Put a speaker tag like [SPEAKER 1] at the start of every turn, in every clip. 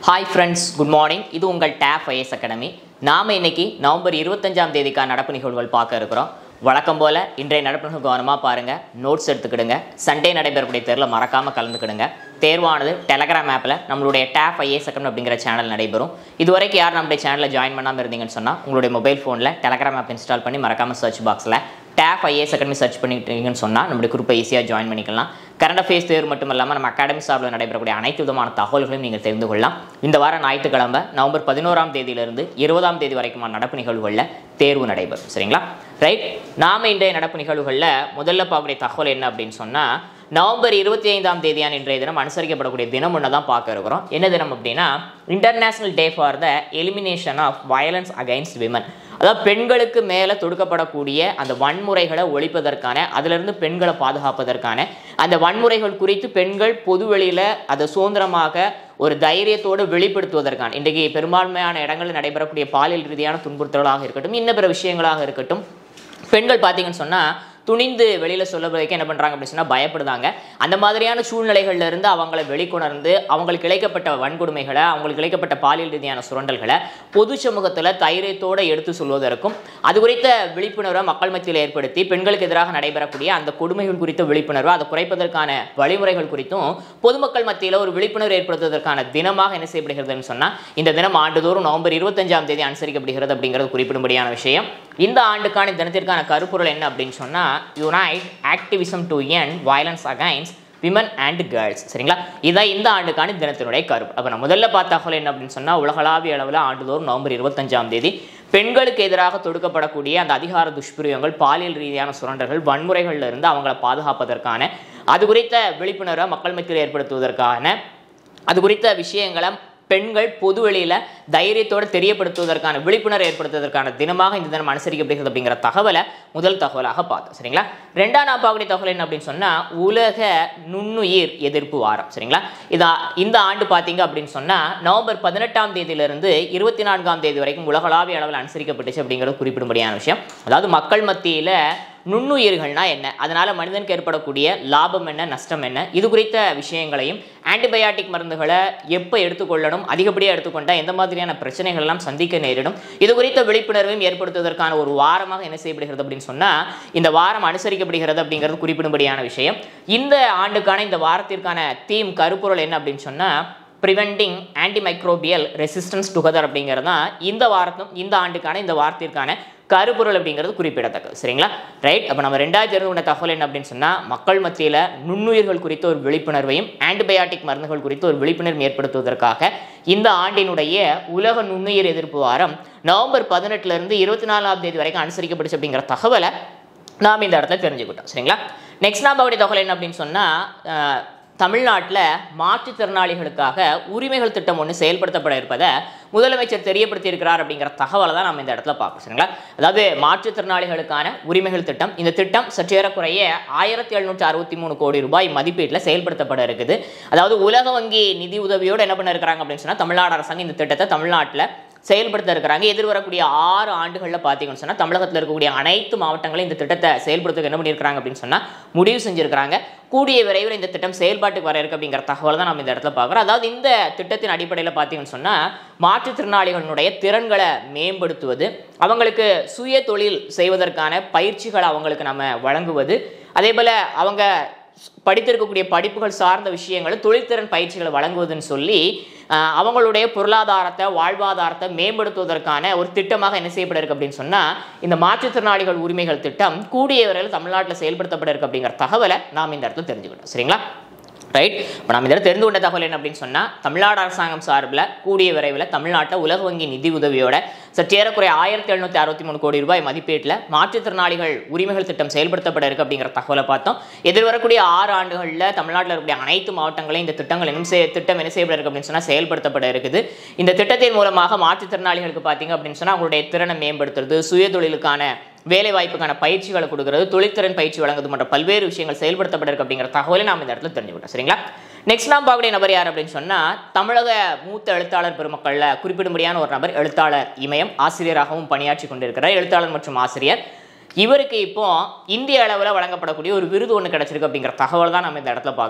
[SPEAKER 1] hi friends good morning இது உங்கள் tape IS academy நாம இன்னைக்கு நவம்பர் இருபத்தஞ்சாம் தேதிக்கான நடப்பு நிகழ்வுகள் பார்க்க இருக்கிறோம் வழக்கம் போல இன்றைய நடப்பு நிகழ்வு கவனமாக பாருங்க நோட்ஸ் எடுத்துக்கிடுங்க சண்டே நடைபெறக்கூடிய தேர்வில் மறக்காம கலந்துக்கிடுங்க தேர்வானது டெலகிராம் ஆப்பில் நம்மளுடைய டேப் ஐஏஎஸ் அக்கௌண்ட் அப்படிங்கிற சேனல் நடைபெறும் இதுவரைக்கும் யார் நம்மளுடைய சேனலில் ஜாயின் பண்ணாமல் இருந்தீங்கன்னு சொன்னால் உங்களுடைய மொபைல் ஃபோனில் டெலகிராம் ஆப் இன்ஸ்டால் பண்ணி மறக்காம சர்ச் பாக்ஸில் டேப் ஐஏஎஸ் அகாடமி சர்ச் பண்ணிட்டீங்கன்னு சொன்னால் நம்மளுடைய குரூப்பை ஈஸியாக ஜாயின் பண்ணிக்கலாம் கரண்ட் அஃபேர்ஸ் தேர்வு மட்டும் இல்லாமல் நம்ம அகாடமி சார்பில் நடைபெறக்கூடிய அனைத்து விதமான தகவல்களையும் நீங்கள் தெரிந்து கொள்ளலாம் இந்த வாரம் ஞாயிற்றுக்கிழமை நவம்பர் பதினோராம் தேதியிலிருந்து இருபதாம் தேதி வரைக்குமான நடப்பு நிகழ்வுகளில் தேர்வு நடைபெறும் சரிங்களா ரைட் நாம இன்றைய நடப்பு நிகழ்வுகளில் முதல்ல பார்க்கக்கூடிய தகவல் என்ன அப்படின்னு சொன்னால் நவம்பர் இருபத்தி ஐந்தாம் தேதியான இன்றைய தினம் அனுசரிக்கப்படக்கூடிய தினம் ஒன்று தான் பார்க்க இருக்கிறோம் என்ன தினம் அப்படின்னா international day for the elimination of violence against women அதாவது பெண்களுக்கு மேலே தொடுக்கப்படக்கூடிய அந்த வன்முறைகளை ஒழிப்பதற்கான அதிலிருந்து பெண்களை பாதுகாப்பதற்கான அந்த வன்முறைகள் குறித்து பெண்கள் பொதுவெளியில் அதை சுதந்திரமாக ஒரு தைரியத்தோடு வெளிப்படுத்துவதற்கான இன்றைக்கு பெரும்பான்மையான இடங்களில் நடைபெறக்கூடிய பாலியல் ரீதியான துன்புறுத்தல்களாக இருக்கட்டும் இன்ன பிற விஷயங்களாக இருக்கட்டும் பெண்கள் பார்த்தீங்கன்னு சொன்னால் துணிந்து வெளியில் சொல்லுவதற்கு என்ன பண்ணுறாங்க அப்படின்னு சொன்னால் பயப்படுதாங்க அந்த மாதிரியான சூழ்நிலைகள்ல இருந்து அவங்கள வெளிக்கொணர்ந்து அவங்களுக்கு இழைக்கப்பட்ட வன்கொடுமைகளை அவங்களுக்கு இழைக்கப்பட்ட பாலியல் ரீதியான சுரண்டல்களை பொது சமூகத்தில் தைரியத்தோடு எடுத்து சொல்வதற்கும் அது குறித்த விழிப்புணர்வை மக்கள் மத்தியில் ஏற்படுத்தி பெண்களுக்கு எதிராக நடைபெறக்கூடிய அந்த கொடுமைகள் குறித்த விழிப்புணர்வு அதை குறைப்பதற்கான வழிமுறைகள் குறித்தும் பொதுமக்கள் மத்தியில் ஒரு விழிப்புணர்வு ஏற்படுத்துவதற்கான தினமாக என்ன செய்யப்படுகிறதுன்னு சொன்னால் இந்த தினம் ஆண்டுதோறும் நவம்பர் இருபத்தஞ்சாம் தேதி அனுசரிக்கப்படுகிறது அப்படிங்கிறது குறிப்பிடும்படியான விஷயம் இந்த ஆண்டுக்கான தினத்திற்கான கருப்பொருள் என்ன அப்படின்னு சொன்னால் unite activism to end violence against women and girls சரிங்களா இதான் இந்த ஆண்டுக்கான தினத்தினுடைய கருப்பு அப்போ நான் முதல்ல பார்த்த தகவல் என்ன அப்படின்னு சொன்னால் உலகளாவிய அளவில் ஆண்டுதோறும் நவம்பர் இருபத்தஞ்சாம் தேதி பெண்களுக்கு எதிராக தொடுக்கப்படக்கூடிய அந்த அதிகார துஷ்பிரயோகங்கள் பாலியல் ரீதியான சுரண்டல்கள் வன்முறைகள்ல இருந்து அவங்கள பாதுகாப்பதற்கான அது குறித்த விழிப்புணர்வை மக்கள் மத்தியில் ஏற்படுத்துவதற்கான அது குறித்த விஷயங்களை பெண்கள் பொது வெளியில் தைரியத்தோடு தெரியப்படுத்துவதற்கான விழிப்புணர்வு ஏற்படுத்துவதற்கான தினமாக இந்த தினம் அனுசரிக்கப்படுகிறது அப்படிங்கிற தகவலை முதல் தகவலாக பார்த்தோம் சரிங்களா ரெண்டாம் நான் பார்க்கக்கூடிய தகவல் என்ன அப்படின்னு சொன்னால் உலக நுண்ணுயிர் எதிர்ப்பு வாரம் சரிங்களா இதா இந்த ஆண்டு பார்த்தீங்க அப்படின்னு சொன்னால் நவம்பர் பதினெட்டாம் தேதியிலிருந்து இருபத்தி நான்காம் தேதி வரைக்கும் உலகளாவிய அளவில் அனுசரிக்கப்பட்டுச்சு அப்படிங்கிறது குறிப்பிடும்படியான விஷயம் அதாவது மக்கள் மத்தியில் நுண்ணுயிர்கள்னா என்ன அதனால மனிதனுக்கு ஏற்படக்கூடிய லாபம் என்ன நஷ்டம் என்ன இது குறித்த விஷயங்களையும் ஆன்டிபயாட்டிக் மருந்துகளை எப்போ எடுத்துக்கொள்ளணும் அதிகப்படியாக எடுத்துக்கொண்டால் எந்த மாதிரியான பிரச்சனைகள் எல்லாம் சந்திக்க நேரிடும் இது குறித்த விழிப்புணர்வையும் ஏற்படுத்துவதற்கான ஒரு வாரமாக என்ன செய்யப்படுகிறது அப்படின்னு சொன்னால் இந்த வாரம் அனுசரிக்கப்படுகிறது அப்படிங்கிறது குறிப்பிடும்படியான விஷயம் இந்த ஆண்டுக்கான இந்த வாரத்திற்கான தீம் கருப்பொருள் என்ன அப்படின்னு சொன்னால் ப்ரிவெண்டிங் ஆன்டிமைக்ரோபியல் ரெசிஸ்டன்ஸ் டுகெதர் அப்படிங்கிறது தான் இந்த வாரத்தும் இந்த ஆண்டுக்கான இந்த வாரத்திற்கான கருப்பொருள் அப்படிங்கிறது குறிப்பிடத்தக்கது சரிங்களா ரைட் அப்போ நம்ம ரெண்டாயிரத்தி தெரிந்து கொண்ட தகவல் என்ன அப்படின்னு சொன்னால் மக்கள் மத்தியில் நுண்ணுயிர்கள் குறித்த ஒரு விழிப்புணர்வையும் ஆன்டிபயாட்டிக் மருந்துகள் குறித்த ஒரு விழிப்புணர்வு ஏற்படுத்துவதற்காக இந்த ஆண்டினுடைய உலக நுண்ணுயிர் எதிர்ப்பு வாரம் நவம்பர் பதினெட்டுலேருந்து இருபத்தி நாலாம் தேதி வரைக்கும் அனுசரிக்கப்பட்டுச்சு அப்படிங்கிற தகவலை நாம் இந்த இடத்துல தெரிஞ்சுக்கிட்டோம் சரிங்களா நெக்ஸ்ட் நாம் அப்படி தகவல் என்ன அப்படின்னு சொன்னால் தமிழ்நாட்டில் மாற்றுத்திறனாளிகளுக்காக உரிமைகள் திட்டம் ஒன்று செயல்படுத்தப்பட இருப்பதை முதலமைச்சர் தெரியப்படுத்தியிருக்கிறார் அப்படிங்கிற தகவலை தான் நம்ம இந்த இடத்துல பார்க்கணும் சரிங்களா அதாவது மாற்றுத்திறனாளிகளுக்கான உரிமைகள் திட்டம் இந்த திட்டம் சற்றேறக்குறைய ஆயிரத்தி எழுநூற்றி அறுபத்தி மூணு கோடி ரூபாய் மதிப்பீட்டில் செயல்படுத்தப்பட இருக்குது அதாவது உலக வங்கி நிதி உதவியோடு என்ன பண்ண இருக்கிறாங்க அப்படின்னு சொன்னால் தமிழ்நாடு அரசாங்கம் இந்த திட்டத்தை தமிழ்நாட்டில் செயல்படுத்த இருக்கிறாங்க எதிர்வரக்கூடிய ஆறு ஆண்டுகளில் பார்த்தீங்கன்னு சொன்னால் தமிழகத்தில் இருக்கக்கூடிய அனைத்து மாவட்டங்களும் இந்த திட்டத்தை செயல்படுத்த என்ன பண்ணியிருக்கிறாங்க அப்படின்னு சொன்னால் முடிவு செஞ்சிருக்கிறாங்க கூடிய விரைவில் இந்த திட்டம் செயல்பாட்டுக்கு வர இருக்கு அப்படிங்கிற தகவலை தான் நம்ம இந்த இடத்துல பார்க்குறோம் அதாவது இந்த திட்டத்தின் அடிப்படையில் பார்த்தீங்கன்னு சொன்னால் மாற்றுத்திறனாளிகளுடைய திறன்களை மேம்படுத்துவது அவங்களுக்கு சுய தொழில் செய்வதற்கான பயிற்சிகளை அவங்களுக்கு நம்ம வழங்குவது அதே போல் அவங்க படித்திருக்கக்கூடிய படிப்புகள் சார்ந்த விஷயங்கள் தொழில்திறன் பயிற்சிகளை வழங்குவதுன்னு சொல்லி அவங்களுடைய பொருளாதாரத்தை வாழ்வாதாரத்தை மேம்படுத்துவதற்கான ஒரு திட்டமாக என்ன செய்யப்பட இருக்கு அப்படின்னு சொன்னால் இந்த மாற்றுத்திறனாளிகள் உரிமைகள் திட்டம் கூடிய விரைவில் தமிழ்நாட்டில் செயல்படுத்தப்பட இருக்கு அப்படிங்கிற தகவலை நாம் இந்த இடத்துல தெரிஞ்சுக்கிட்டோம் சரிங்களா ரைட் இப்போ நம்ம இதில் தெரிந்து கொண்ட தகவல் என்ன அப்படின்னு சொன்னால் தமிழ்நாடு அரசாங்கம் சார்பில் கூடிய விரைவில் தமிழ்நாட்டை உலக வங்கி நிதி உதவியோட சற்றேறக்குறைய ஆயிரத்தி எழுநூற்றி அறுபத்தி மூணு கோடி ரூபாய் மதிப்பீட்டில் மாற்றுத்திறனாளிகள் உரிமைகள் திட்டம் செயல்படுத்தப்பட இருக்கு அப்படிங்கிற தகவலை பார்த்தோம் எதிர்வரக்கூடிய ஆறு ஆண்டுகளில் தமிழ்நாட்டில் இருக்கக்கூடிய அனைத்து மாவட்டங்களையும் இந்த திட்டங்கள் இன்னும் செய் திட்டம் என்ன செய்யப்பட இருக்கு அப்படின்னு சொன்னால் செயல்படுத்தப்பட இருக்குது இந்த திட்டத்தின் மூலமாக மாற்றுத்திறனாளிகளுக்கு பார்த்தீங்க அப்படின்னு சொன்னால் அவங்களுடைய திறனை மேம்படுத்துறது சுயதொழிலுக்கான வேலை வாய்ப்புக்கான பயிற்சிகளை கொடுக்கறது தொழில்திறன் பயிற்சி வழங்குவது போன்ற பல்வேறு விஷயங்கள் செயல்படுத்தப்பட இருக்கு அப்படிங்கிற தகவலை நாம் இந்த இடத்துல தெரிஞ்சுக்கிட்டோம் சரிங்களா நெக்ஸ்ட் நாம் பார்க்கக்கூடிய நபர் யார் அப்படின்னு சொன்னால் தமிழக மூத்த எழுத்தாளர் பெருமக்களில் குறிப்பிடும்படியான ஒரு நபர் எழுத்தாளர் இமயம் ஆசிரியராகவும் பணியாற்றி கொண்டிருக்கிறார் எழுத்தாளர் மற்றும் ஆசிரியர் இவருக்கு இப்போ இந்திய அளவில் வழங்கப்படக்கூடிய ஒரு விருது ஒன்று கிடைச்சிருக்கு அப்படிங்கிற தகவல் தான் நம்ம இந்த இடத்துல பார்க்குறோம்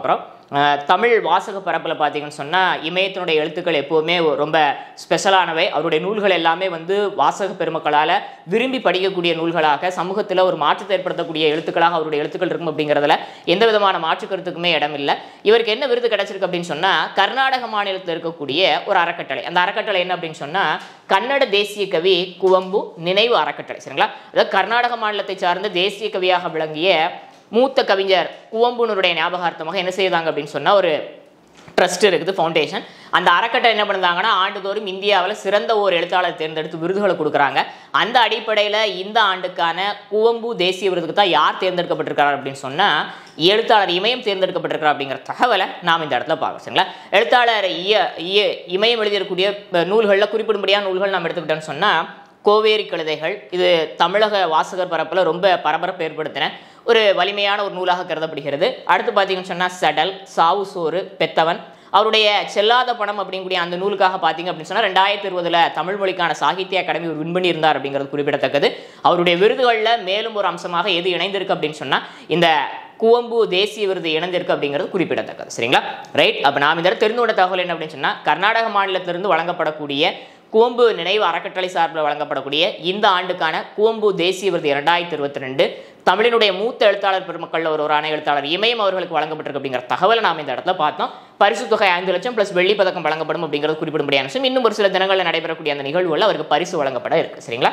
[SPEAKER 1] அஹ், தமிழ் வாசக பரப்பில் பார்த்தீங்கன்னு சொன்னால் இமயத்தினுடைய எழுத்துக்கள் எப்போவுமே ரொம்ப ஸ்பெஷலானவை அவருடைய நூல்கள் எல்லாமே வந்து வாசக பெருமக்களால் விரும்பி படிக்கக்கூடிய நூல்களாக சமூகத்தில் ஒரு மாற்றத்தை ஏற்படுத்தக்கூடிய எழுத்துக்களாக அவருடைய எழுத்துக்கள் இருக்கும் அப்படிங்கிறதுல எந்த விதமான மாற்று கருத்துக்குமே இடம் இல்லை இவருக்கு என்ன விருது கிடைச்சிருக்கு அப்படின்னு சொன்னால் கர்நாடக மாநிலத்தில் இருக்கக்கூடிய ஒரு அறக்கட்டளை அந்த அறக்கட்டளை என்ன அப்படின்னு சொன்னால் கன்னட தேசிய கவி குவம்பு நினைவு அறக்கட்டளை சரிங்களா அதாவது கர்நாடக மாநிலத்தை சார்ந்த தேசிய கவியாக விளங்கிய மூத்த கவிஞர் குவம்புனருடைய ஞாபகார்த்தமாக என்ன செய்தாங்க அப்படின்னு சொன்னால் ஒரு ட்ரஸ்ட் இருக்குது ஃபவுண்டேஷன் அந்த அறக்கட்டளை என்ன பண்ணுறாங்கன்னா ஆண்டுதோறும் இந்தியாவில் சிறந்த ஒரு எழுத்தாளர் தேர்ந்தெடுத்து விருதுகளை கொடுக்குறாங்க அந்த அடிப்படையில் இந்த ஆண்டுக்கான குவம்பு தேசிய விருதுக்கு தான் யார் தேர்ந்தெடுக்கப்பட்டிருக்கார் அப்படின்னு சொன்னால் எழுத்தாளர் இமயம் தேர்ந்தெடுக்கப்பட்டிருக்கார் அப்படிங்கிற தகவலை நாம் இந்த இடத்துல பார்க்குறோம் சரிங்களா எழுத்தாளர் இய இய இமயம் எழுதியிருக்கக்கூடிய நூல்களில் குறிப்பிடும்படியான நூல்கள் நாம் எடுத்துக்கிட்டோம்னு சொன்னால் கோவேரி கழுதைகள் இது தமிழக வாசகர் பரப்பில் ரொம்ப பரபரப்பு ஏற்படுத்தின ஒரு வலிமையான ஒரு நூலாக கருதப்படுகிறது அடுத்து பார்த்தீங்கன்னு சொன்னால் சடல் சாவு சோறு பெத்தவன் அவருடைய செல்லாத பணம் அப்படிங்கக்கூடிய அந்த நூலுக்காக பார்த்தீங்க அப்படின்னு சொன்னால் ரெண்டாயிரத்தி இருபதுல தமிழ் மொழிக்கான சாகித்ய அகாடமி ஒரு வின் பண்ணியிருந்தார் அப்படிங்கிறது குறிப்பிடத்தக்கது அவருடைய விருதுகளில் மேலும் ஒரு அம்சமாக எது இணைந்திருக்கு அப்படின்னு சொன்னால் இந்த குவம்பு தேசிய விருது இணைந்திருக்கு அப்படிங்கிறது குறிப்பிடத்தக்கது சரிங்களா ரைட் அப்போ நாம் இந்த தெரிந்து கொண்ட தகவல் என்ன அப்படின்னு சொன்னால் கர்நாடக மாநிலத்திலிருந்து வழங்கப்படக்கூடிய குவம்பு நினைவு அறக்கட்டளை சார்பில் வழங்கப்படக்கூடிய இந்த ஆண்டுக்கான குவம்பு தேசிய விருது இரண்டாயிரத்தி இருபத்தி ரெண்டு தமிழினுடைய மூத்த எழுத்தாளர் பெருமக்கள் ஒருவரான எழுத்தாளர் இமயம் அவர்களுக்கு வழங்கப்பட்டிருக்கு அப்படிங்கிற தகவலை நாம் இந்த இடத்துல பார்த்தோம் பரிசு தொகை ஐந்து லட்சம் பிளஸ் வெள்ளி பதக்கம் வழங்கப்படும் அப்படிங்கிறது குறிப்பிடும்படியான விஷயம் இன்னும் ஒரு சில தினங்களில் நடைபெறக்கூடிய அந்த நிகழ்வுகள் அவருக்கு பரிசு வழங்கப்பட இருக்கு சரிங்களா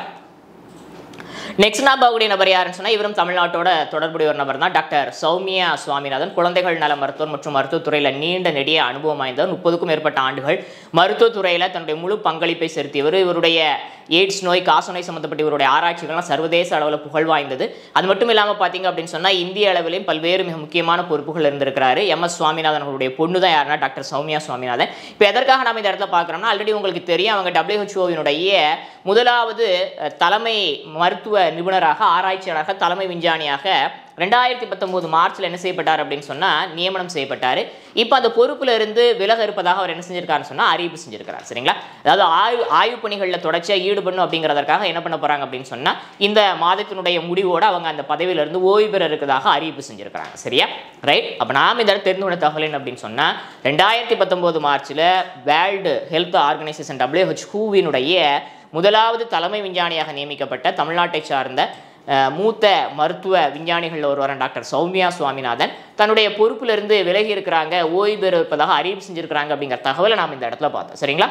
[SPEAKER 1] நெக்ஸ்ட் நான் பார்க்கக்கூடிய நபர் யாருன்னு சொன்னால் இவரும் தமிழ்நாட்டோட தொடர்புடைய ஒரு நபர் தான் டாக்டர் சௌமியா சுவாமிநாதன் குழந்தைகள் நல மருத்துவர் மற்றும் மருத்துவத்துறையில் நீண்ட நெடிய அனுபவம் வாய்ந்தவர் முப்பதுக்கும் மேற்பட்ட ஆண்டுகள் மருத்துவத்துறையில் தன்னுடைய முழு பங்களிப்பை செலுத்தியவர் இவருடைய எய்ட்ஸ் நோய் காசநோய் சம்மந்தப்பட்ட இவருடைய ஆராய்ச்சிகள்லாம் சர்வதேச அளவில் புகழ் வாய்ந்தது அது மட்டும் இல்லாமல் பார்த்தீங்க அப்படின்னு சொன்னால் இந்திய அளவிலையும் பல்வேறு மிக முக்கியமான பொறுப்புகள் இருந்திருக்கிறாரு எம் எஸ் சுவாமிநாதன் அவருடைய பொண்ணு தான் யாருன்னா டாக்டர் சௌமியா சுவாமிநாதன் இப்போ எதற்காக நம்ம இந்த இடத்துல பார்க்குறோம்னா ஆல்ரெடி உங்களுக்கு தெரியும் அவங்க டபிள்யூஹெச்ஓவினுடைய முதலாவது அஹ், தலைமை மருத்துவ நிபுணராக ஆராய்ச்சியாளராக தலைமை விஞ்ஞானியாக ரெண்டாயிரத்தி பத்தொம்போது மார்ச்சில் என்ன செய்யப்பட்டார் அப்படின்னு சொன்னால் நியமனம் செய்யப்பட்டார் இப்போ அந்த பொறுப்புல இருந்து விலக இருப்பதாக அவர் என்ன செஞ்சிருக்காருன்னு சொன்னால் அறிவிப்பு செஞ்சிருக்கிறார் சரிங்களா அதாவது ஆய்வு ஆய்வு பணிகளில் தொடர்ச்சியாக ஈடுபடணும் அப்படிங்கிறதற்காக என்ன பண்ண போகிறாங்க அப்படின்னு சொன்னால் இந்த மாதத்தினுடைய முடிவோடு அவங்க அந்த பதவியிலிருந்து ஓய்வு பெற இருக்கிறதாக அறிவிப்பு செஞ்சிருக்கிறாங்க சரியா ரைட் அப்போ நாம் இந்த இடத்துல தெரிந்து கொண்ட தகவல் என்ன அப்படின்னு சொன்னால் ரெண்டாயிரத்தி பத்தொம்போது மார்ச்சில் வேர்ல்டு ஹெல்த் ஆர்கனைசேஷன் டபிள்யூஹெச் ஹூவினுடைய முதலாவது தலைமை விஞ்ஞானியாக நியமிக்கப்பட்ட தமிழ்நாட்டை சார்ந்த அஹ், மூத்த மருத்துவ விஞ்ஞானிகள் ஒருவரான டாக்டர் சௌமியா சுவாமிநாதன் தன்னுடைய பொறுப்பிலிருந்து விலகி இருக்கிறாங்க ஓய்வு பெற இருப்பதாக அறிவிப்பு செஞ்சிருக்கிறாங்க அப்படிங்கிற தகவலை நாம் இந்த இடத்துல பார்த்தோம் சரிங்களா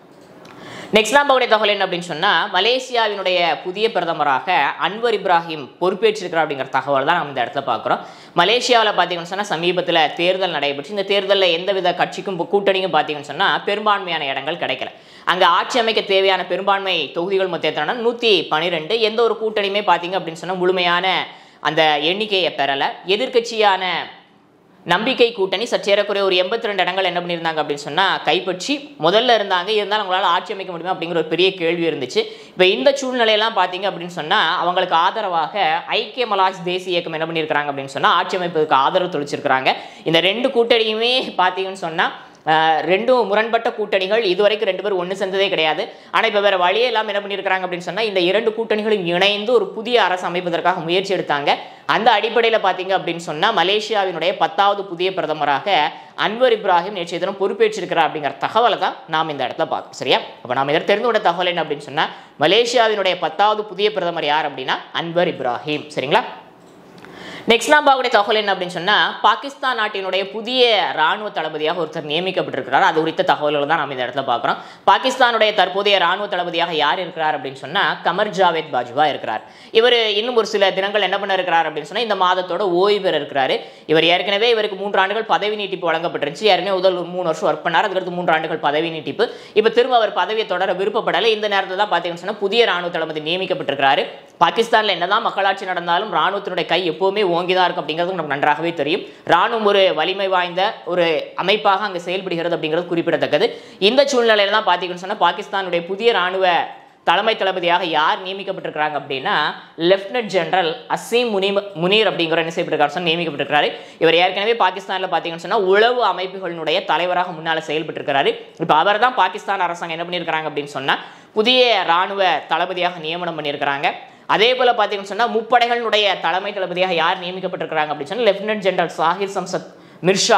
[SPEAKER 1] நெக்ஸ்ட் நாம் பார்க்கக்கூடிய தகவல் என்ன அப்படின்னு சொன்னால் மலேசியாவினுடைய புதிய பிரதமராக அன்வர் இப்ராஹிம் பொறுப்பேற்றிருக்கிறார் அப்படிங்கிற தகவல் தான் நம்ம இந்த இடத்துல பார்க்குறோம் மலேசியாவில் பார்த்தீங்கன்னு சொன்னால் சமீபத்தில் தேர்தல் நடைபெற்று இந்த தேர்தலில் எந்தவித கட்சிக்கும் கூட்டணிக்கும் பார்த்தீங்கன்னு சொன்னால் பெரும்பான்மையான இடங்கள் கிடைக்கல அங்கே ஆட்சி அமைக்க தேவையான பெரும்பான்மை தொகுதிகள் மொத்தம் எத்தனை நூற்றி பன்னிரெண்டு எந்த ஒரு கூட்டணியுமே பார்த்தீங்க அப்படின்னு சொன்னால் முழுமையான அந்த எண்ணிக்கையை பெறலை எதிர்க்கட்சியான நம்பிக்கை கூட்டணி சற்றேறக்குறைய ஒரு எண்பத்தி ரெண்டு இடங்கள் என்ன பண்ணியிருந்தாங்க அப்படின்னு சொன்னால் கைப்பற்றி முதல்ல இருந்தாங்க இருந்தாலும் அவங்களால ஆட்சி அமைக்க முடியுமா அப்படிங்கிற ஒரு பெரிய கேள்வி இருந்துச்சு இப்போ இந்த சூழ்நிலையெல்லாம் பார்த்தீங்க அப்படின்னு சொன்னால் அவங்களுக்கு ஆதரவாக ஐக்கிய மலாஜ் தேசிய இயக்கம் என்ன பண்ணியிருக்கிறாங்க அப்படின்னு சொன்னால் ஆட்சி அமைப்பதற்கு ஆதரவு தொழிச்சிருக்கிறாங்க இந்த ரெண்டு கூட்டணியுமே பார்த்தீங்கன்னு சொன்னால் ஆஹ் ரெண்டும் முரண்பட்ட கூட்டணிகள் இதுவரைக்கும் ரெண்டு பேரும் ஒன்று சேர்ந்ததே கிடையாது ஆனால் இப்போ வேற வழியே இல்லாமல் என்ன பண்ணியிருக்கிறாங்க அப்படின்னு சொன்னால் இந்த இரண்டு கூட்டணிகளும் இணைந்து ஒரு புதிய அரசு அமைப்பதற்காக முயற்சி எடுத்தாங்க அந்த அடிப்படையில் பார்த்தீங்க அப்படின்னு சொன்னால் மலேசியாவினுடைய பத்தாவது புதிய பிரதமராக அன்வர் இப்ராஹிம் நேற்றைய தினம் பொறுப்பேற்றிருக்கிறார் அப்படிங்கிற தகவலை தான் நாம் இந்த இடத்துல பார்க்கணும் சரியா அப்போ நாம் இதில் தெரிந்து கொண்ட தகவல் என்ன அப்படின்னு சொன்னால் மலேசியாவினுடைய பத்தாவது புதிய பிரதமர் யார் அப்படின்னா அன்வர் இப்ராஹிம் சரிங்களா நெக்ஸ்ட் நாம் பார்க்கக்கூடிய தகவல் என்ன அப்படின்னு சொன்னால் பாகிஸ்தான் நாட்டினுடைய புதிய ராணுவ தளபதியாக ஒருத்தர் நியமிக்கப்பட்டிருக்கிறார் அது குறித்த தகவல்கள் தான் நம்ம இந்த இடத்துல பார்க்குறோம் பாகிஸ்தானுடைய தற்போதைய ராணுவ தளபதியாக யார் இருக்கிறார் அப்படின்னு சொன்னால் கமர் ஜாவேத் பாஜ்வா இருக்கிறார் இவர் இன்னும் ஒரு சில தினங்கள் என்ன பண்ண இருக்கிறார் அப்படின்னு சொன்னால் இந்த மாதத்தோட ஓய்வு பெற இருக்கிறாரு இவர் ஏற்கனவே இவருக்கு மூன்று ஆண்டுகள் பதவி நீட்டிப்பு வழங்கப்பட்டிருந்துச்சு ஏற்கனவே முதல் ஒரு மூணு வருஷம் ஒர்க் பண்ணார் அதுக்கடுத்து மூன்று ஆண்டுகள் பதவி நீட்டிப்பு இப்போ திரும்ப அவர் பதவியை தொடர விருப்பப்படலை இந்த நேரத்தில் தான் பார்த்தீங்கன்னு சொன்னால் புதிய ராணுவ தளபதி நியமிக்கப்பட்டிருக்கிறாரு பாகிஸ்தானில் என்னதான் மக்களாட்சி நடந்தாலும் ராணுவத்தினுடைய கை எப்போவுமே ஓங்கி தான் இருக்கும் அப்படிங்கிறது நமக்கு நன்றாகவே தெரியும் ராணுவம் ஒரு வலிமை வாய்ந்த ஒரு அமைப்பாக அங்கே செயல்படுகிறது அப்படிங்கிறது குறிப்பிடத்தக்கது இந்த சூழ்நிலையில தான் பார்த்தீங்கன்னு சொன்னால் பாகிஸ்தானுடைய புதிய ராணுவ தலைமை தளபதியாக யார் நியமிக்கப்பட்டிருக்கிறாங்க அப்படின்னா லெப்டினன்ட் ஜெனரல் அசீம் முனீம் முனீர் அப்படிங்கிற என்ன செய்யப்பட்டிருக்காரு சொன்னா நியமிக்கப்பட்டிருக்காரு இவர் ஏற்கனவே பாகிஸ்தானில் பார்த்தீங்கன்னு சொன்னால் உளவு அமைப்புகளினுடைய தலைவராக முன்னால் செயல்பட்டிருக்கிறாரு இப்போ அவர் தான் பாகிஸ்தான் அரசாங்கம் என்ன பண்ணியிருக்கிறாங்க அப்படின்னு சொன்னால் புதிய ராணுவ தளபதியாக நியமனம் பண்ணியிருக்கிறாங்க அதே போல பார்த்தீங்கன்னு சொன்னால் முப்படைகளினுடைய தலைமை தளபதியாக யார் நியமிக்கப்பட்டிருக்கிறாங்க அப்படின்னு சொன்னால் லெப்டினன்ட் ஜெனரல் சாஹிர் சம்சத் மிர்ஷா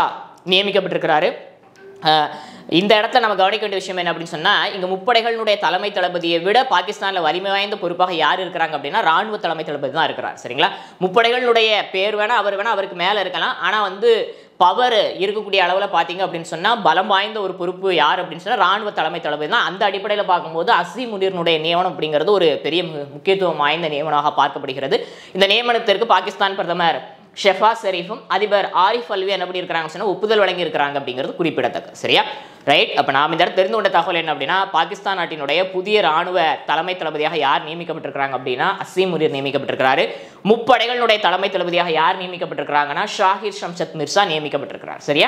[SPEAKER 1] நியமிக்கப்பட்டிருக்கிறாரு அஹ் இந்த இடத்துல நம்ம கவனிக்க வேண்டிய விஷயம் என்ன அப்படின்னு சொன்னா இங்க முப்படைகளினுடைய தலைமை தளபதியை விட பாகிஸ்தான்ல வலிமை வாய்ந்த பொறுப்பாக யார் இருக்கிறாங்க அப்படின்னா ராணுவ தலைமை தளபதி தான் இருக்கிறார் சரிங்களா முப்படைகளினுடைய பேர் வேணா அவர் வேணா அவருக்கு மேல இருக்கலாம் ஆனா வந்து பவர் இருக்கக்கூடிய அளவில் பார்த்தீங்க அப்படின்னு சொன்னால் பலம் வாய்ந்த ஒரு பொறுப்பு யார் அப்படின்னு சொன்னால் ராணுவ தலைமை தளபதி தான் அந்த அடிப்படையில் பார்க்கும்போது அசி முனீர்னுடைய நியமனம் அப்படிங்கிறது ஒரு பெரிய மு- முக்கியத்துவம் வாய்ந்த நியமனமாக பார்க்கப்படுகிறது இந்த நியமனத்திற்கு பாகிஸ்தான் பிரதமர் ஷெஃபா ஷெரீஃபும் அதிபர் ஆரிஃப் அல்வி என்ன பண்ணியிருக்கிறாங்க சொன்னா ஒப்புதல் வழங்கி இருக்கிறாங்க அப்படிங்கிறது குறிப்பிடத்தக்க சரியா ரைட் அப்போ நாம் இந்த இடத்துல தெரிந்து கொண்ட தகவல் என்ன அப்படின்னா பாகிஸ்தான் நாட்டினுடைய புதிய ராணுவ தலைமை தளபதியாக யார் நியமிக்கப்பட்டிருக்கிறாங்க அப்படின்னா அசீம் முனீர் நியமிக்கப்பட்டிருக்கிறாரு முப்படைகளுடைய தலைமை தளபதியாக யார் நியமிக்கப்பட்டிருக்கிறாங்கன்னா ஷாஹிர் ஷம்சத் மிர்சா நியமிக்கப்பட்டிருக்கிறார் சரியா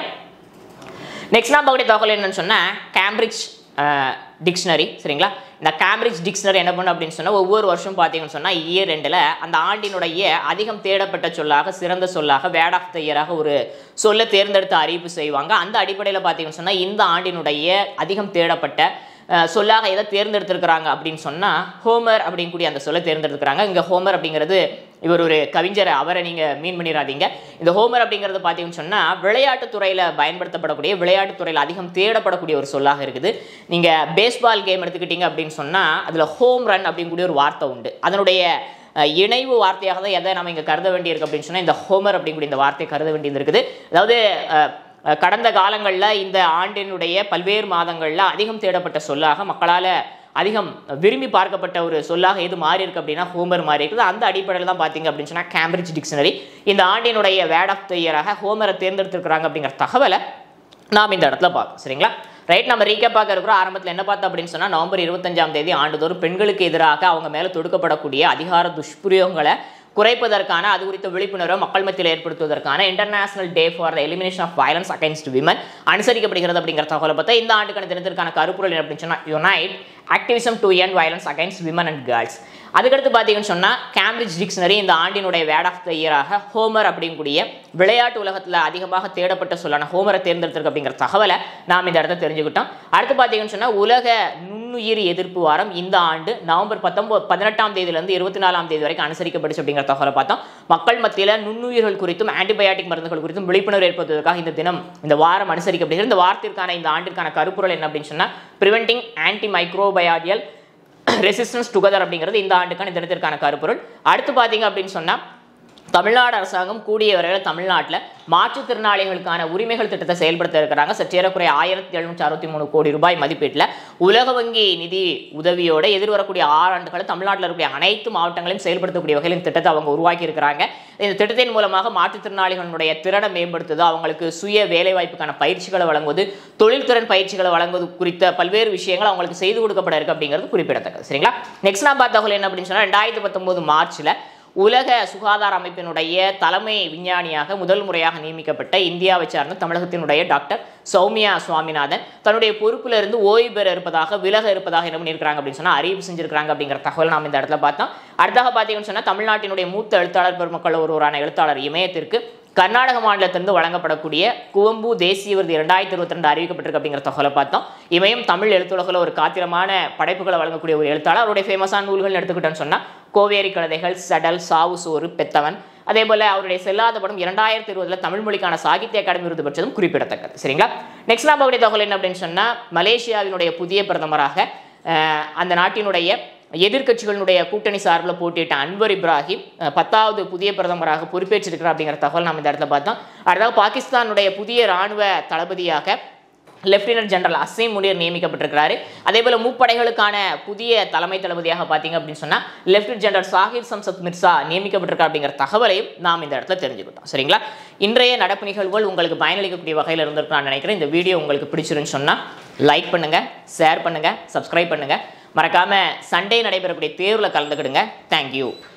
[SPEAKER 1] நெக்ஸ்ட் நான் பார்க்கக்கூடிய தகவல் என்னன்னு சொன்னால் கேம்பிரிட்ஜ் டிக்ஷனரி சரிங்களா இந்த கேம்பிரிட்ஜ் டிக்ஷனரி என்ன பண்ணும் அப்படின்னு சொன்னால் ஒவ்வொரு வருஷம் பார்த்தீங்கன்னு சொன்னால் இயர் ரெண்டில் அந்த ஆண்டினுடைய அதிகம் தேடப்பட்ட சொல்லாக சிறந்த சொல்லாக வேட் ஆஃப் த இயராக ஒரு சொல்ல தேர்ந்தெடுத்து அறிவிப்பு செய்வாங்க அந்த அடிப்படையில் பார்த்தீங்கன்னு சொன்னால் இந்த ஆண்டினுடைய அதிகம் தேடப்பட்ட அஹ், சொல்லாக எதை தேர்ந்தெடுத்திருக்கிறாங்க அப்படின்னு சொன்னால் ஹோமர் அப்படிங்கக்கூடிய அந்த சொல்ல தேர்ந்தெடுக்கிறாங்க இங்கே ஹோமர் அப்படிங்கிறது இவர் ஒரு கவிஞர் அவரை நீங்கள் மீன் பண்ணிடாதீங்க இந்த ஹோமர் அப்படிங்கிறது பார்த்தீங்கன்னு சொன்னால் விளையாட்டுத் துறையில் பயன்படுத்தப்படக்கூடிய விளையாட்டுத் துறையில் அதிகம் தேடப்படக்கூடிய ஒரு சொல்லாக இருக்குது நீங்கள் பேஸ்பால் கேம் எடுத்துக்கிட்டீங்க அப்படின்னு சொன்னால் அதில் ஹோம் ரன் அப்படிங்கக்கூடிய ஒரு வார்த்தை உண்டு அதனுடைய அஹ், இணைவு வார்த்தையாக தான் எதை நம்ம இங்கே கருத வேண்டியிருக்கு அப்படின்னு சொன்னால் இந்த ஹோமர் அப்படிங்கக்கூடிய இந்த வார்த்தையை கருத வேண்டியது இருக்குது அதாவது அஹ், அஹ், கடந்த காலங்களில் இந்த ஆண்டினுடைய பல்வேறு மாதங்களில் அதிகம் தேடப்பட்ட சொல்லாக மக்களால் அதிகம் விரும்பி பார்க்கப்பட்ட ஒரு சொல்லாக எது மாறி இருக்கு அப்படின்னா ஹோமர் மாறி இருக்குது அந்த அடிப்படையில் தான் பார்த்தீங்க அப்படின்னு சொன்னால் கேம்பிரிட்ஜ் டிக்ஷனரி இந்த ஆண்டினுடைய வேட் ஆஃப் த இயராக ஹோமரை தேர்ந்தெடுத்திருக்கிறாங்க அப்படிங்கிற தகவலை நாம் இந்த இடத்துல பார்க்கணும் சரிங்களா ரைட் நம்ம ரீகேப் பார்க்க இருக்கிறோம் ஆரம்பத்தில் என்ன பார்த்தோம் அப்படின்னு சொன்னால் நவம்பர் இருபத்தஞ்சாம் தேதி ஆண்டுதோறும் பெண்களுக்கு எதிராக அவங்க மேலே தொடுக்கப்படக்கூடிய அதிகார துஷ்பிரயோகங்களை குறைப்பதற்கான அது குறித்த விழிப்புணர்வை மக்கள் மத்தியில் ஏற்படுத்துவதற்கான international day for the elimination of violence against women அனுசரிக்கப்படுகிறது அப்படிங்கிற தகவலை பார்த்தா இந்த ஆண்டுக்கான தினத்திற்கான கருப்பொருள் என்ன அப்படின்னு சொன்னால் unite activism to end violence against women and girls அதுக்கடுத்து பார்த்தீங்கன்னு சொன்னால் கேம்பிரிட்ஜ் டிக்ஷனரி இந்த ஆண்டினுடைய வேட் ஆஃப் த இயராக ஹோமர் அப்படிங்கக்கூடிய விளையாட்டு உலகத்தில் அதிகமாக தேடப்பட்ட சொல்லான ஹோமரை தேர்ந்தெடுத்திருக்கு அப்படிங்கிற தகவலை நாம் இந்த இடத்த தெரிஞ்சுக்கிட்டோம் அடுத்து பார்த்தீங்கன்னு சொன்னால் உலக நுண்ணுயிர் எதிர்ப்பு வாரம் இந்த ஆண்டு நவம்பர் பத்தொன்பது பதினெட்டாம் தேதியிலிருந்து இருபத்தி நாலாம் தேதி வரைக்கும் அனுசரிக்கப்பட்டுச்சு அப்படிங்கிற தகவலை பார்த்தோம் மக்கள் மத்தியில் நுண்ணுயிர்கள் குறித்தும் ஆன்டிபயாட்டிக் மருந்துகள் குறித்தும் விழிப்புணர்வு ஏற்படுத்துவதற்காக இந்த தினம் இந்த வாரம் அனுசரிக்கப்படுகிறது இந்த வாரத்திற்கான இந்த ஆண்டிற்கான கருப்பொருள் என்ன அப்படின்னு சொன்னால் preventing anti microbial resistance together அப்படிங்கிறது இந்த ஆண்டுக்கான இந்த தினத்திற்கான கருப்பொருள் அடுத்து பார்த்தீங்க அப்படின்னு சொன்னால் தமிழ்நாடு அரசாங்கம் கூடிய வரையில் தமிழ்நாட்டில் மாற்றுத்திறனாளிகளுக்கான உரிமைகள் திட்டத்தை செயல்படுத்த இருக்கிறாங்க சற்றேறக்குறைய ஆயிரத்தி எழுநூற்றி அறுபத்தி மூணு கோடி ரூபாய் மதிப்பீட்டில் உலக வங்கி நிதி உதவியோட எதிர்வரக்கூடிய ஆறு ஆண்டுகளில் தமிழ்நாட்டில் இருக்கக்கூடிய அனைத்து மாவட்டங்களையும் செயல்படுத்தக்கூடிய வகையில் இந்த திட்டத்தை அவங்க உருவாக்கி இருக்கிறாங்க இந்த திட்டத்தின் மூலமாக மாற்றுத்திறனாளிகளுடைய திறனை மேம்படுத்துவது அவங்களுக்கு சுய வேலைவாய்ப்புக்கான பயிற்சிகளை வழங்குவது தொழில்திறன் பயிற்சிகளை வழங்குவது குறித்த பல்வேறு விஷயங்கள் அவங்களுக்கு செய்து கொடுக்கப்பட இருக்கு அப்படிங்கிறது குறிப்பிடத்தக்கது சரிங்களா நெக்ஸ்ட் நான் பார்த்த தகவல் என்ன அப்படின்னு சொன்னால் ரெண்டாயிரத்தி பத்தொன்பது மார்ச்ல உலக சுகாதார அமைப்பினுடைய தலைமை விஞ்ஞானியாக முதல் முறையாக நியமிக்கப்பட்ட இந்தியாவை சார்ந்த தமிழகத்தினுடைய டாக்டர் சௌமியா சுவாமிநாதன் தன்னுடைய பொறுப்புல இருந்து ஓய்வு பெற இருப்பதாக விலக இருப்பதாக என்ன பண்ணியிருக்காங்க அப்படின்னு சொன்னா அறிவிப்பு செஞ்சிருக்காங்க அப்படிங்கிற தகவல் நாம் இந்த இடத்துல பார்த்தோம் அடுத்தாக பார்த்தீங்கன்னு சொன்னா தமிழ்நாட்டினுடைய மூத்த எழுத்தாளர் பெருமக்கள் ஒருவரான எழுத்தாளர் இமயத்திற்கு கர்நாடக மாநிலத்திலிருந்து வழங்கப்படக்கூடிய குவம்பு தேசிய விருது இரண்டாயிரத்தி இருபத்தி ரெண்டு அறிவிக்கப்பட்டிருக்கு அப்படிங்கிற தகவலை பார்த்தோம் இமயம் தமிழ் எழுத்துலகில் ஒரு காத்திரமான படைப்புகளை வழங்கக்கூடிய ஒரு எழுத்தாளர் அவருடைய ஃபேமஸான நூல்கள் எடுத்துக்கிட்டோன்னு சொன்னால் கோவேரி கழுதைகள் சடல் சாவு சோறு பெத்தவன் அதே போல அவருடைய செல்லாத படம் இரண்டாயிரத்தி இருபதுல தமிழ் மொழிக்கான சாகித்ய அகாடமி விருது பெற்றதும் குறிப்பிடத்தக்கது சரிங்களா நெக்ஸ்ட் நான் பார்க்கக்கூடிய தகவல் என்ன அப்படின்னு சொன்னா மலேசியாவினுடைய புதிய பிரதமராக அஹ், அந்த நாட்டினுடைய எதிர்க்கட்சிகளுடைய கூட்டணி சார்பில் போட்டியிட்ட அன்வர் இப்ராஹிம் அஹ், பத்தாவது புதிய பிரதமராக பொறுப்பேற்றிருக்கிறார் அப்படிங்கிற தகவல் நம்ம இந்த இடத்துல பார்த்தோம் அடுத்தது பாகிஸ்தானுடைய புதிய ராணுவ தளபதியாக லெப்டினன்ட் ஜெனரல் அசீம் முனீர் நியமிக்கப்பட்டிருக்கிறாரு அதே போல முப்படைகளுக்கான புதிய தலைமை தளபதியாக பார்த்தீங்க அப்படின்னு சொன்னா லெப்டினன்ட் ஜெனரல் சாஹிர் சம்சத் மிர்சா நியமிக்கப்பட்டிருக்கார் அப்படிங்கிற தகவலையும் நாம் இந்த இடத்துல தெரிஞ்சுக்கிட்டோம் சரிங்களா இன்றைய நடப்பு நிகழ்வுகள் உங்களுக்கு பயனளிக்கக்கூடிய வகையில் இருந்திருக்கு நான் நினைக்கிறேன் இந்த வீடியோ உங்களுக்கு பிடிச்சிருன்னு சொன்னா லைக் பண்ணுங்க ஷேர் பண்ணுங்க சப்ஸ்கிரைப் பண்ணுங்க மறக்காம சண்டே நடைபெறக்கூடிய தேர்வில் கலந்துக்கிடுங்க தேங்க்யூ